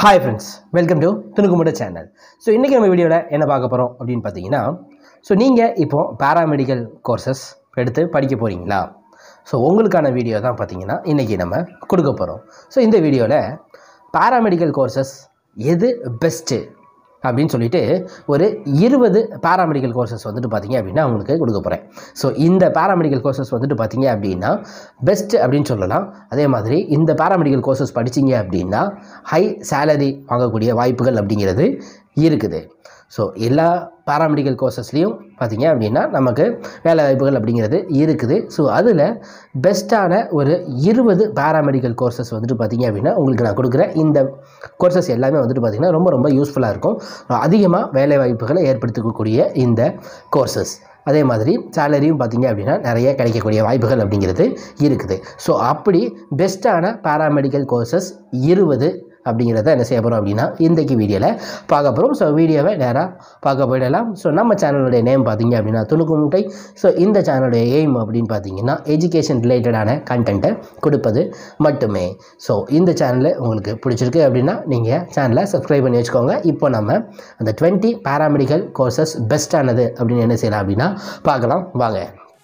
hi friends welcome to துணுக்குமுட channel so இன்றைக்கி நம்ம வீடியோவில் என்ன பார்க்க போகிறோம் அப்படின்னு பார்த்தீங்கன்னா ஸோ நீங்கள் இப்போ பேராமெடிக்கல் கோர்சஸ் எடுத்து படிக்க போகிறீங்களா ஸோ உங்களுக்கான வீடியோ தான் பார்த்தீங்கன்னா இன்றைக்கி நம்ம கொடுக்க போகிறோம் ஸோ இந்த வீடியோவில் பேராமெடிக்கல் கோர்சஸ் எது பெஸ்ட்டு அப்படின்னு சொல்லிட்டு ஒரு இருபது பேராமெடிக்கல் கோர்சஸ் வந்துட்டு பார்த்தீங்க அப்படின்னா உங்களுக்கு கொடுக்க போகிறேன் ஸோ இந்த பேராமெடிக்கல் கோர்சஸ் வந்துட்டு பார்த்தீங்க அப்படின்னா பெஸ்ட்டு அப்படின்னு சொல்லலாம் அதே மாதிரி இந்த பேராமெடிக்கல் கோர்சஸ் படிச்சீங்க அப்படின்னா ஹை சேலரி வாங்கக்கூடிய வாய்ப்புகள் அப்படிங்கிறது இருக்குது ஸோ எல்லா பேராமெடிக்கல் கோர்சஸ்லேயும் பார்த்தீங்க அப்படின்னா நமக்கு வேலை வாய்ப்புகள் அப்படிங்கிறது இருக்குது ஸோ அதில் பெஸ்ட்டான ஒரு இருபது பேராமெடிக்கல் கோர்சஸ் வந்துட்டு பார்த்தீங்க அப்படின்னா உங்களுக்கு நான் கொடுக்குறேன் இந்த கோர்சஸ் எல்லாமே வந்துட்டு பார்த்திங்கன்னா ரொம்ப ரொம்ப யூஸ்ஃபுல்லாக இருக்கும் அதிகமாக வேலை வாய்ப்புகளை ஏற்படுத்தக்கூடிய இந்த கோர்சஸ் அதே மாதிரி சேலரியும் பார்த்தீங்க அப்படின்னா நிறைய கிடைக்கக்கூடிய வாய்ப்புகள் அப்படிங்கிறது இருக்குது ஸோ அப்படி பெஸ்ட்டான பேராமெடிக்கல் கோர்சஸ் இருபது அப்படிங்கிறத என்ன செய்ய போகிறோம் அப்படின்னா இன்றைக்கி வீடியோவில் பார்க்க போகிறோம் ஸோ வீடியோவை நேராக பார்க்க போயிடலாம் ஸோ நம்ம சேனலுடைய நேம் பார்த்தீங்க அப்படின்னா துணுக்கு முட்டை ஸோ இந்த சேனலுடைய எய்ம் அப்படின்னு பார்த்தீங்கன்னா எஜுகேஷன் ரிலேட்டடான கண்டென்ட்டை கொடுப்பது மட்டுமே ஸோ இந்த சேனலில் உங்களுக்கு பிடிச்சிருக்கு அப்படின்னா நீங்கள் சேனலை சப்ஸ்கிரைப் பண்ணி வச்சுக்கோங்க இப்போ நம்ம அந்த டுவெண்ட்டி பேராமெடிக்கல் கோர்சஸ் பெஸ்ட்டானது அப்படின்னு என்ன செய்யலாம் அப்படின்னா பார்க்கலாம் வாங்க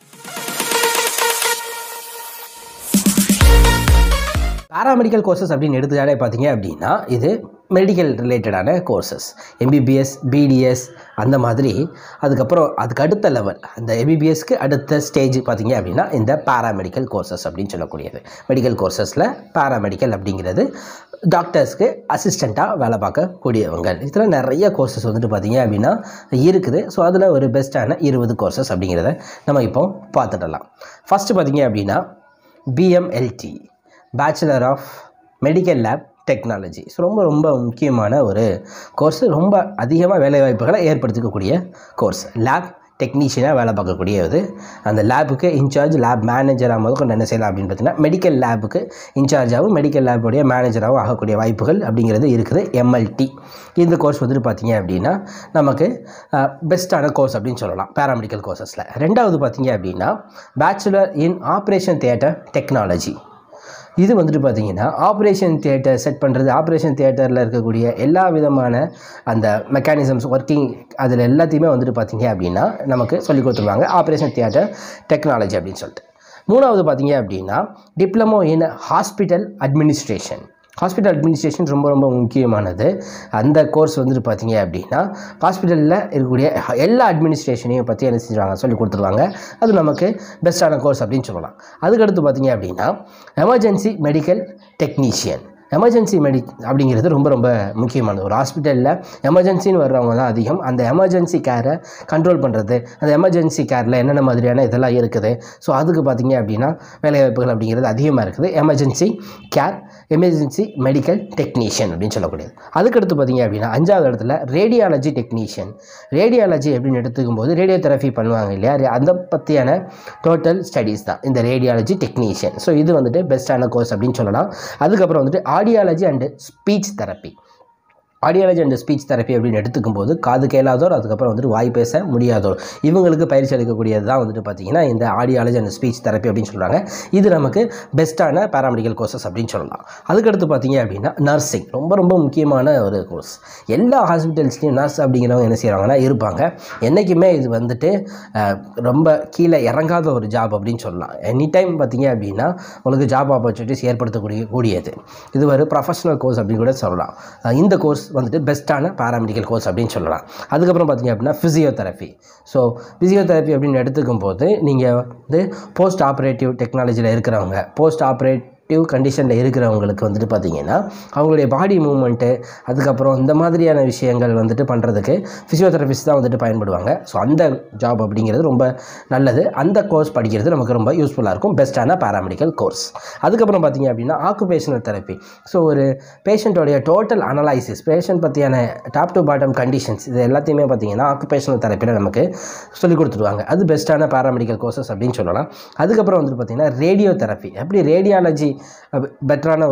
பேராமெடிக்கல் கோர்சஸ் அப்படின்னு எடுத்துட்டாலே பார்த்தீங்க அப்படின்னா இது மெடிக்கல் ரிலேட்டடான கோர்சஸ் எம்பிபிஎஸ் பிடிஎஸ் அந்த மாதிரி அதுக்கப்புறம் அதுக்கு அடுத்த லெவல் அந்த எம்பிபிஎஸ்க்கு அடுத்த ஸ்டேஜ் பார்த்தீங்க அப்படின்னா இந்த பேராமெடிக்கல் கோர்சஸ் அப்படின்னு சொல்லக்கூடியது மெடிக்கல் கோர்சஸில் பேராமெடிக்கல் அப்படிங்கிறது டாக்டர்ஸ்க்கு அசிஸ்டண்ட்டாக வேலை பார்க்கக்கூடியவங்க இதில் நிறைய கோர்சஸ் வந்துட்டு பார்த்தீங்க அப்படின்னா இருக்குது ஸோ அதில் ஒரு பெஸ்ட்டான இருபது கோர்சஸ் அப்படிங்கிறத நம்ம இப்போ பார்த்துடலாம் ஃபஸ்ட்டு பார்த்தீங்க அப்படின்னா BMLT bachelor of medical lab technology so ரொம்ப ரொம்ப முக்கியமான ஒரு கோர்ஸ் ரொம்ப அதிகமாக வேலைவாய்ப்புகளை ஏற்படுத்திக்கக்கூடிய கோர்ஸ் லேப் டெக்னீஷியனாக வேலை பார்க்கக்கூடியது அந்த லேபுக்கு இன்சார்ஜ் லேப் மேனேஜராக முதல் கொண்டு என்ன செய்யலாம் அப்படின்னு பார்த்தீங்கன்னா மெடிக்கல் லேபுக்கு இன்சார்ஜாகவும் மெடிக்கல் லேபுடைய மேனேஜராகவும் ஆகக்கூடிய வாய்ப்புகள் அப்படிங்கிறது இருக்குது எம்எல்டி இந்த கோர்ஸ் வந்துட்டு பார்த்தீங்க அப்படின்னா நமக்கு பெஸ்ட்டான கோர்ஸ் அப்படின்னு சொல்லலாம் பேராமெடிக்கல் கோர்சஸில் ரெண்டாவது பார்த்தீங்க அப்படின்னா bachelor in operation theatre technology இது வந்துட்டு பார்த்தீங்கன்னா ஆப்ரேஷன் தியேட்டர் செட் பண்ணுறது ஆப்ரேஷன் தியேட்டரில் இருக்கக்கூடிய எல்லா விதமான அந்த மெக்கானிசம்ஸ் ஒர்க்கிங் அதில் எல்லாத்தையுமே வந்துட்டு பார்த்தீங்க அப்படின்னா நமக்கு சொல்லி கொடுத்துருவாங்க ஆப்ரேஷன் தியேட்டர் டெக்னாலஜி அப்படின்னு சொல்லிட்டு மூணாவது பார்த்தீங்க அப்படின்னா diploma in hospital administration hospital administration ரொம்ப ரொம்ப முக்கியமானது அந்த கோர்ஸ் வந்துட்டு பார்த்தீங்க அப்படின்னா ஹாஸ்பிட்டலில் இருக்கக்கூடிய எல்லா அட்மினிஸ்ட்ரேஷனையும் பற்றி என்ன செஞ்சுருவாங்க சொல்லி கொடுத்துருவாங்க அது நமக்கு பெஸ்ட்டான கோர்ஸ் அப்படின்னு சொல்லலாம் அதுக்கடுத்து பார்த்தீங்க அப்படின்னா எமர்ஜென்சி மெடிக்கல் டெக்னீஷியன் எமர்ஜென்சி மெடி அப்படிங்கிறது ரொம்ப ரொம்ப முக்கியமானது ஒரு ஹாஸ்பிட்டலில் எமர்ஜென்சின்னு வர்றவங்க தான் அதிகம் அந்த எமர்ஜென்சி கேரை கண்ட்ரோல் பண்ணுறது அந்த எமர்ஜென்சி கேரில் என்னென்ன மாதிரியான இதெல்லாம் இருக்குது ஸோ அதுக்கு பார்த்தீங்க அப்படின்னா வேலைவாய்ப்புகள் அப்படிங்கிறது அதிகமாக இருக்குது emergency care emergency medical technician அப்படின்னு சொல்லக்கூடியது அதுக்கடுத்து பார்த்தீங்க அப்படின்னா அஞ்சாவது இடத்துல ரேடியாலஜி டெக்னீஷியன் ரேடியாலஜி அப்படின்னு எடுத்துக்கும் போது ரேடியோ தெரப்பி பண்ணுவாங்க இல்லையா அந்த பற்றியான டோட்டல் ஸ்டடீஸ் தான் இந்த ரேடியாலஜி டெக்னீஷியன் ஸோ இது வந்துட்டு பெஸ்ட்டான கோர்ஸ் அப்படின்னு சொல்லலாம் அதுக்கப்புறம் வந்துட்டு audiology and speech therapy audiology and speech therapy அப்படின்னு எடுத்துக்கும் போது காது கேளாதோர் அதுக்கப்புறம் வந்துட்டு வாய் பேச முடியாதோர் இவங்களுக்கு பயிற்சி அளிக்கக்கூடியது தான் வந்துட்டு பார்த்தீங்கன்னா இந்த ஆடியாலஜி அண்ட் ஸ்பீச் தெரப்பி அப்படின்னு சொல்கிறாங்க இது நமக்கு பெஸ்ட்டான பேராமெடிக்கல் கோர்சஸ் அப்படின்னு சொல்லலாம் அதுக்கடுத்து பார்த்தீங்க அப்படின்னா நர்சிங் ரொம்ப ரொம்ப முக்கியமான ஒரு கோர்ஸ் எல்லா ஹாஸ்பிட்டல்ஸ்லையும் நர்ஸ் அப்படிங்கிறவங்க என்ன செய்கிறாங்கன்னா இருப்பாங்க என்றைக்குமே இது வந்துட்டு ரொம்ப கீழே இறங்காத ஒரு ஜாப் அப்படின்னு சொல்லலாம் எனி டைம் பார்த்தீங்க அப்படின்னா உங்களுக்கு ஜாப் ஆப்பர்ச்சுனிட்டிஸ் ஏற்படுத்தக்கூடிய கூடியது இது ஒரு ப்ரொஃபஷனல் கோர்ஸ் அப்படின்னு கூட சொல்லலாம் இந்த கோர்ஸ் வந்துட்டு பெஸ்ட்டான பேராமெடிக்கல் கோர்ஸ் அப்படின்னு சொல்லலாம் அதுக்கப்புறம் பார்த்தீங்க அப்படின்னா ஃபிசியோதெரப்பி ஸோ ஃபிசியோதெரப்பி அப்படின்னு எடுத்துக்கும் போது நீங்கள் வந்து போஸ்ட் ஆப்ரேட்டிவ் டெக்னாலஜியில் இருக்கிறவங்க போஸ்ட் ஆப்ரேட் ஆக்டிவ் கண்டிஷனில் இருக்கிறவங்களுக்கு வந்துட்டு பார்த்திங்கன்னா அவங்களுடைய பாடி மூவ்மெண்ட்டு அதுக்கப்புறம் இந்த மாதிரியான விஷயங்கள் வந்துட்டு பண்ணுறதுக்கு ஃபிசியோதெரபிஸ்ட் தான் வந்துட்டு பயன்படுவாங்க ஸோ அந்த ஜாப் அப்படிங்கிறது ரொம்ப நல்லது அந்த கோர்ஸ் படிக்கிறது நமக்கு ரொம்ப யூஸ்ஃபுல்லாக இருக்கும் பெஸ்ட்டான பேராமெடிக்கல் கோர்ஸ் அதுக்கப்புறம் பார்த்திங்க அப்படின்னா ஆக்குபேஷனல் தெரப்பி ஸோ ஒரு பேஷண்ட்டோடைய டோட்டல் அனலைசிஸ் பேஷண்ட் பற்றியான டாப் டு பாட்டம் கண்டிஷன்ஸ் இது எல்லாத்தையுமே பார்த்திங்கன்னா ஆக்குபேஷனல் தெரப்பியில் நமக்கு சொல்லிக் கொடுத்துருவாங்க அது பெஸ்ட்டான பேராமெடிக்கல் கோர்சஸ் அப்படின்னு சொல்லலாம் அதுக்கப்புறம் வந்துட்டு பார்த்திங்கன்னா ரேடியோ தெரப்பி எப்படி ரேடியாலஜி பெட்டரான ஒரு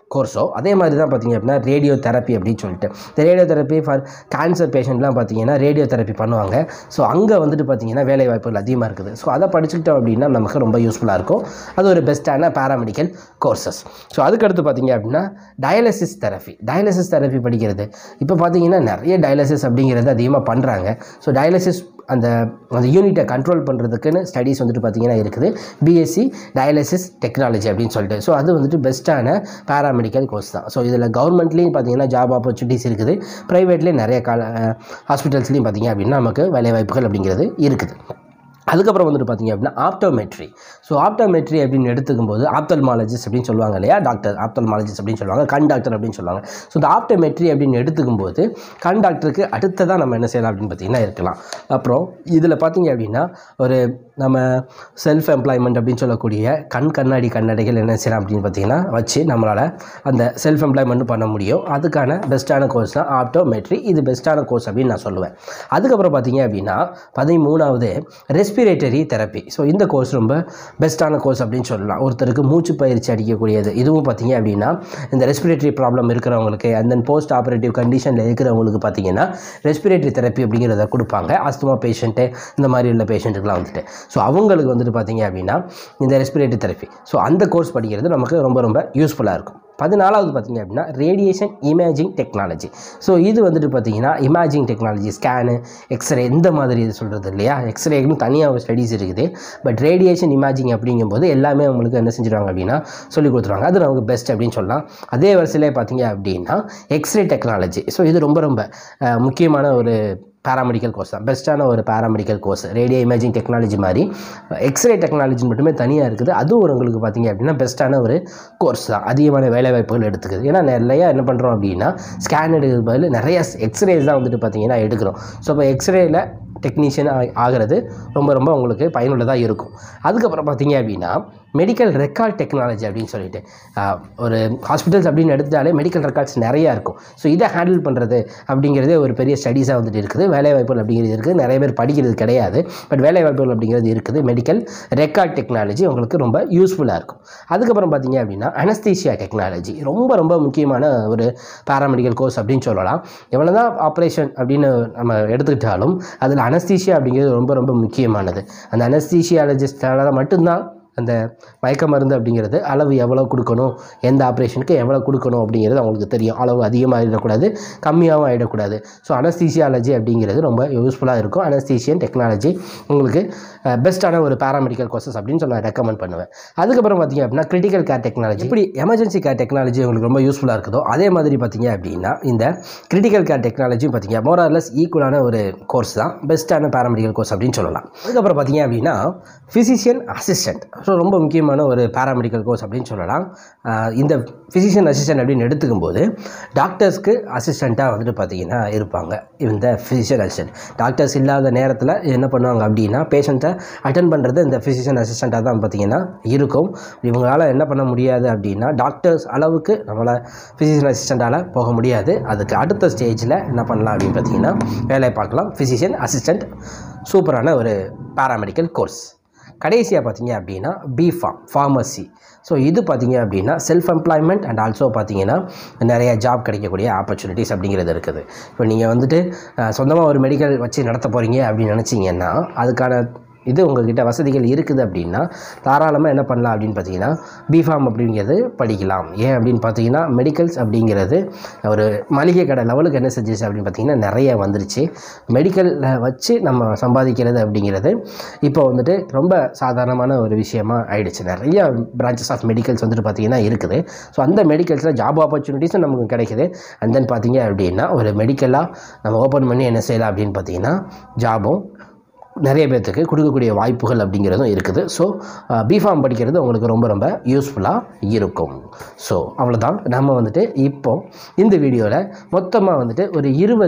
கோர்ஸோ அதே மாதிரி தான் பார்த்தீங்க அப்படின்னா ரேடியோ தெரப்பி அப்படின்னு சொல்லிட்டு இந்த ரேடியோ தெரப்பி ஃபார் கேன்சர் பேஷண்ட்லாம் பார்த்தீங்கன்னா ரேடியோ தெரப்பி பண்ணுவாங்க ஸோ அங்கே வந்துட்டு பார்த்தீங்கன்னா வேலை வாய்ப்புகள் அதிகமாக இருக்குது ஸோ அதை படிச்சுக்கிட்டோம் அப்படின்னா நமக்கு ரொம்ப யூஸ்ஃபுல்லாக இருக்கும் அது ஒரு பெஸ்ட்டான பேராமெடிக்கல் கோர்சஸ் ஸோ அதுக்கடுத்து பார்த்தீங்க அப்படின்னா டயாலிசிஸ் தெரப்பி டயாலிசிஸ் தெரப்பி படிக்கிறது இப்போ பார்த்தீங்கன்னா நிறைய டயாலிசிஸ் அப்படிங்கிறது அதிகமாக பண்ணுறாங்க ஸோ டயாலிசிஸ் அந்த அந்த யூனிட்டை கண்ட்ரோல் பண்ணுறதுக்குன்னு ஸ்டடீஸ் வந்துட்டு பார்த்தீங்கன்னா இருக்குது பிஎஸ்சி டயாலிசிஸ் டெக்னாலஜி அப்படின்னு சொல்லிட்டு ஸோ அது வந்துட்டு பெஸ்ட்டான பேராமெடிக்கல் கோர்ஸ் தான் ஸோ இதில் கவர்மெண்ட்லேயும் பார்த்தீங்கன்னா ஜாப் ஆப்பர்ச்சுனிட்டிஸ் இருக்குது ப்ரைவேட்லேயும் நிறைய கால ஹாஸ்பிட்டல்ஸ்லேயும் பார்த்தீங்க அப்படின்னா நமக்கு வேலைவாய்ப்புகள் அப்படிங்கிறது இருக்குது அதுக்கப்புறம் வந்துட்டு பார்த்தீங்க அப்படின்னா ஆப்டோமெட்ரி ஸோ ஆப்டோமெட்ரி அப்படின்னு எடுத்துக்கும் போது ஆப்தல்மாலஜிஸ்ட் அப்படின்னு சொல்லுவாங்க இல்லையா டாக்டர் ஆப்தல்மாலஜிஸ்ட் அப்படின்னு சொல்லுவாங்க கண் டாக்டர் அப்படின்னு சொல்லுவாங்க ஸோ இந்த ஆப்டோமெட்ரி அப்படின்னு எடுத்துக்கும் போது கண் டாக்டருக்கு அடுத்ததாக நம்ம என்ன செய்யலாம் அப்படின்னு பார்த்தீங்கன்னா இருக்கலாம் அப்புறம் இதில் பார்த்தீங்க அப்படின்னா ஒரு நம்ம செல்ஃப் எம்ப்ளாய்மெண்ட் அப்படின்னு சொல்லக்கூடிய கண் கண்ணாடி கண்ணாடிகள் என்ன செய்யலாம் அப்படின்னு பார்த்தீங்கன்னா வச்சு நம்மளால் அந்த செல்ஃப் எம்ப்ளாய்மெண்ட் பண்ண முடியும் அதுக்கான பெஸ்ட்டான கோர்ஸ் தான் ஆப்டோமெட்ரி இது பெஸ்ட்டான கோர்ஸ் அப்படின்னு நான் சொல்லுவேன் அதுக்கப்புறம் பார்த்தீங்க அப்படின்னா பதிமூணாவது ரெஸ்பிரேட்டரி தெரப்பி ஸோ இந்த கோர்ஸ் ரொம்ப பெஸ்ட்டான கோர்ஸ் அப்படின்னு சொல்லலாம் ஒருத்தருக்கு மூச்சு பயிற்சி அடிக்கக்கூடியது இதுவும் பார்த்தீங்க அப்படின்னா இந்த ரெஸ்பிரேட்டரி ப்ராப்ளம் இருக்கிறவங்களுக்கு அண்ட் தென் போஸ்ட் ஆப்ரேட்டிவ் கண்டிஷனில் இருக்கிறவங்களுக்கு பார்த்தீங்கன்னா ரெஸ்பிரேட்டரி தெரப்பி அப்படிங்கிறத கொடுப்பாங்க அஸ்துமா பேஷண்ட்டு இந்த மாதிரி உள்ள பேஷண்ட்டுக்கெலாம் வந்துட்டு ஸோ அவங்களுக்கு வந்துட்டு பார்த்தீங்க அப்படின்னா இந்த ரெஸ்பிரேட்டரி தெரப்பி ஸோ அந்த கோர்ஸ் படிக்கிறது நமக்கு ரொம்ப ரொம்ப யூஸ்ஃபுல்லாக இருக்கும் பதினாலாவது பார்த்தீங்க அப்படின்னா ரேடியேஷன் இமேஜிங் டெக்னாலஜி ஸோ இது வந்துட்டு பார்த்தீங்கன்னா இமேஜிங் டெக்னாலஜி ஸ்கேனு எக்ஸ்ரே இந்த மாதிரி இது சொல்கிறது இல்லையா எக்ஸ்ரேக்குன்னு தனியாக ஒரு ஸ்டடீஸ் இருக்குது பட் ரேடியேஷன் இமேஜிங் அப்படிங்கும்போது எல்லாமே உங்களுக்கு என்ன செஞ்சுருவாங்க அப்படின்னா சொல்லி கொடுத்துருவாங்க அது நமக்கு பெஸ்ட் அப்படின்னு சொல்லலாம் அதே வரிசையிலே பார்த்தீங்க அப்படின்னா எக்ஸ்ரே டெக்னாலஜி ஸோ இது ரொம்ப ரொம்ப அஹ், முக்கியமான ஒரு பேராமெடிக்கல் கோர்ஸ் தான் பெஸ்ட்டான ஒரு paramedical course radio imaging technology மாதிரி எக்ஸ்ரே டெக்னாலஜி மட்டுமே தனியாக இருக்குது அதுவும் உங்களுக்கு பார்த்தீங்க அப்படின்னா பெஸ்ட்டான ஒரு கோர்ஸ் தான் அதிகமான வேலைவாய்ப்புகள் எடுத்துக்குது ஏன்னா நிறையா என்ன பண்ணுறோம் அப்படின்னா ஸ்கேன் எடுக்கிறது பதில் நிறைய எக்ஸ்ரேஸ் தான் வந்துட்டு பார்த்தீங்கன்னா எடுக்கிறோம் ஸோ இப்போ எக்ஸ்ரேயில் டெக்னீஷியன் ஆகிறது ரொம்ப ரொம்ப உங்களுக்கு பயனுள்ளதாக இருக்கும் அதுக்கப்புறம் பார்த்தீங்க அப்படின்னா மெடிக்கல் ரெக்கார்ட் டெக்னாலஜி அப்படின்னு சொல்லிட்டு ஆஹ், ஒரு ஹாஸ்பிட்டல்ஸ் அப்படின்னு எடுத்துட்டாலே மெடிக்கல் ரெக்கார்ட்ஸ் நிறையா இருக்கும் ஸோ இதை ஹேண்டில் பண்ணுறது அப்படிங்கிறதே ஒரு பெரிய ஸ்டடீஸாக வந்துட்டு இருக்குது வேலைவாய்ப்புகள் அப்படிங்கிறது இருக்குது நிறைய பேர் படிக்கிறது கிடையாது பட் வேலைவாய்ப்புகள் அப்படிங்கிறது இருக்குது மெடிக்கல் ரெக்கார்ட் டெக்னாலஜி உங்களுக்கு ரொம்ப யூஸ்ஃபுல்லாக இருக்கும் அதுக்கப்புறம் பார்த்தீங்க அப்படின்னா அனஸ்தீஷியா டெக்னாலஜி ரொம்ப ரொம்ப முக்கியமான ஒரு பேராமெடிக்கல் கோர்ஸ் அப்படின்னு சொல்லலாம் எவ்வளோ தான் ஆப்ரேஷன் அப்படின்னு நம்ம எடுத்துக்கிட்டாலும் அதில் அனஸ்தீஷியா அப்படிங்கிறது ரொம்ப ரொம்ப முக்கியமானது அந்த அனஸ்தீஷியாலஜிஸ்டால மட்டும்தான் அந்த மயக்க மருந்து அப்படிங்கிறது அளவு எவ்வளோ கொடுக்கணும் எந்த ஆப்ரேஷனுக்கு எவ்வளோ கொடுக்கணும் அப்படிங்கிறது அவங்களுக்கு தெரியும் அளவு அதிகமாக ஆகிடக்கூடாது கம்மியாகவும் ஆகிடக்கூடாது ஸோ அனஸ்தீசியாலஜி அப்படிங்கிறது ரொம்ப யூஸ்ஃபுல்லாக இருக்கும் அனஸ்தீசியன் டெக்னாலஜி உங்களுக்கு பெஸ்ட்டான ஒரு பேராமெடிக்கல் கோர்சஸ் அப்படின்னு சொல்லி நான் ரெக்கமெண்ட் பண்ணுவேன் அதுக்கப்புறம் பார்த்தீங்க அப்படின்னா கிரிட்டிக்கல் கேர் டெக்னாலஜி இப்படி எமர்ஜென்சி கேர் டெக்னாலஜி உங்களுக்கு ரொம்ப யூஸ்ஃபுல்லாக இருக்குதோ அதே மாதிரி பார்த்தீங்க அப்படின்னா இந்த கிரிட்டிக்கல் கேர் டெக்னாலஜியும் பார்த்தீங்க மோரார்லெஸ் ஈக்குவலான ஒரு கோர்ஸ் தான் பெஸ்ட்டான பேராமெடிக்கல் கோர்ஸ் அப்படின்னு சொல்லலாம் அதுக்கப்புறம் பார்த்தீங்க அப்படின்னா ஃபிசிஷியன் அசிஸ்டன்ட் ஸோ ரொம்ப முக்கியமான ஒரு பேராமெடிக்கல் கோர்ஸ் அப்படின்னு சொல்லலாம் ஆஹ் இந்த ஃபிசிஷியன் அசிஸ்டன்ட் அப்படின்னு எடுத்துக்கும் போது டாக்டர்ஸ்க்கு அசிஸ்டண்ட்டாக வந்துட்டு பார்த்தீங்கன்னா இருப்பாங்க இந்த ஃபிசிஷியன் அசிஸ்டன்ட் டாக்டர்ஸ் இல்லாத நேரத்தில் என்ன பண்ணுவாங்க அப்படின்னா பேஷண்ட்டை அட்டன் பண்ணுறது இந்த ஃபிசிஷியன் அசிஸ்டண்ட்டாக தான் பார்த்தீங்கன்னா இருக்கும் இவங்களால் என்ன பண்ண முடியாது அப்படின்னா டாக்டர்ஸ் அளவுக்கு நம்மளால் ஃபிசிஷியன் அசிஸ்டண்ட்டால் போக முடியாது அதுக்கு அடுத்த ஸ்டேஜில் என்ன பண்ணலாம் அப்படின்னு பார்த்தீங்கன்னா வேலையை பார்க்கலாம் ஃபிசிஷியன் அசிஸ்டண்ட் சூப்பரான ஒரு பேராமெடிக்கல் கோர்ஸ் கடைசியாக பார்த்தீங்க அப்படின்னா பிஃபார்ம் ஃபார்மசி ஸோ இது பார்த்தீங்க அப்படின்னா செல்ஃப் எம்ப்ளாய்மெண்ட் அண்ட் ஆல்சோ பார்த்தீங்கன்னா நிறைய ஜாப் கிடைக்கக்கூடிய ஆப்பர்ச்சுனிட்டிஸ் அப்படிங்கிறது இருக்குது இப்போ நீங்கள் வந்துட்டு சொந்தமாக ஒரு மெடிக்கல் வச்சு நடத்த போகிறீங்க அப்படின்னு நினச்சிங்கன்னா அதுக்கான இது உங்கள்கிட்ட வசதிகள் இருக்குது அப்படின்னா தாராளமாக என்ன பண்ணலாம் அப்படின்னு பார்த்தீங்கன்னா பிஃபார்ம் அப்படிங்கிறது படிக்கலாம் ஏன் அப்படின்னு பார்த்தீங்கன்னா மெடிக்கல்ஸ் அப்படிங்கிறது ஒரு மளிகை கடை லெவலுக்கு என்ன செஞ்சிச்சு அப்படின்னு பார்த்தீங்கன்னா நிறைய வந்துருச்சு மெடிக்கலில் வச்சு நம்ம சம்பாதிக்கிறது அப்படிங்கிறது இப்போ வந்துட்டு ரொம்ப சாதாரணமான ஒரு விஷயமா ஆயிடுச்சு நிறைய பிரான்ச்சஸ் ஆஃப் மெடிக்கல்ஸ் வந்துட்டு பார்த்தீங்கன்னா இருக்குது ஸோ அந்த மெடிக்கல்ஸில் ஜாப் ஆப்பர்ச்சுனிட்டிஸும் நமக்கு கிடைக்குது அண்ட் தென் பார்த்தீங்க அப்படின்னா ஒரு மெடிக்கலாக நம்ம ஓப்பன் பண்ணி என்ன செய்யலாம் அப்படின்னு பார்த்தீங்கன்னா ஜாபும் நிறைய பேர்த்துக்கு கொடுக்கக்கூடிய வாய்ப்புகள் அப்படிங்கிறதும் இருக்குது ஸோ பிஃபார்ம் படிக்கிறது உங்களுக்கு ரொம்ப ரொம்ப யூஸ்ஃபுல்லாக இருக்கும் ஸோ அவ்வளோதான் நம்ம வந்துட்டு இப்போ இந்த வீடியோவில் மொத்தமாக வந்துட்டு ஒரு இருபது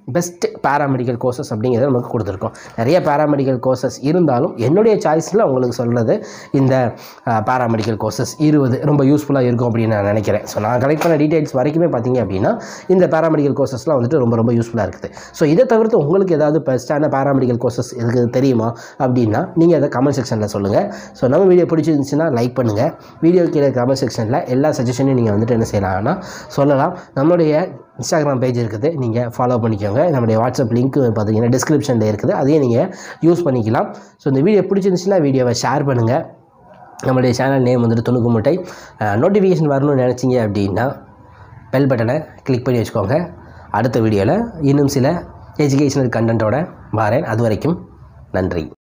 பெஸ்ட் பேராமெடிக்கல் கோர்சஸ் அப்படிங்கிறத நமக்கு கொடுத்துருக்கோம் நிறைய பேராமெடிக்கல் கோர்சஸ் இருந்தாலும் என்னுடைய சாய்ஸில் உங்களுக்கு சொல்கிறது இந்த பேராமெடிக்கல் கோர்சஸ் இருபது ரொம்ப யூஸ்ஃபுல்லாக இருக்கும் அப்படின்னு நான் நினைக்கிறேன் ஸோ நான் கலெக்ட் பண்ண டீட்டெயில்ஸ் வரைக்குமே பார்த்தீங்க அப்படின்னா இந்த பேராமெடிக்கல் கோர்சஸ்லாம் வந்துட்டு ரொம்ப ரொம்ப யூஸ்ஃபுல்லாக இருக்குது ஸோ இதை தவிர்த்து உங்களுக்கு ஏதாவது பெஸ்ட்டான பேராமெடிக்கல் கோர்சஸ் எதுக்கு தெரியுமா அப்படின்னா நீங்கள் அதை கமெண்ட் செக்ஷனில் சொல்லுங்கள் ஸோ நம்ம வீடியோ பிடிச்சிருந்துச்சுன்னா லைக் பண்ணுங்கள் வீடியோ கீழே கமெண்ட் செக்ஷனில் எல்லா சஜஷனையும் நீங்கள் வந்துட்டு என்ன செய்யலாம்னா சொல்லலாம் நம்மளுடைய இன்ஸ்டாகிராம் பேஜ் இருக்குது நீங்கள் ஃபாலோ பண்ணிக்கோங்க நம்மளுடைய வாட்ஸ்அப் லிங்க் பார்த்தீங்கன்னா டிஸ்கிரிப்ஷனில் இருக்குது அதையும் நீங்கள் யூஸ் பண்ணிக்கலாம் ஸோ இந்த வீடியோ பிடிச்சிருந்துச்சுன்னா வீடியோவை ஷேர் பண்ணுங்கள் நம்மளுடைய சேனல் நேம் வந்துட்டு துணுக்கு முட்டை நோட்டிஃபிகேஷன் வரணும்னு நினச்சிங்க அப்படின்னா பெல் பட்டனை கிளிக் பண்ணி வச்சுக்கோங்க அடுத்த வீடியோவில் இன்னும் சில எஜுகேஷனல் கண்டென்ட்டோட வரேன் அது வரைக்கும் நன்றி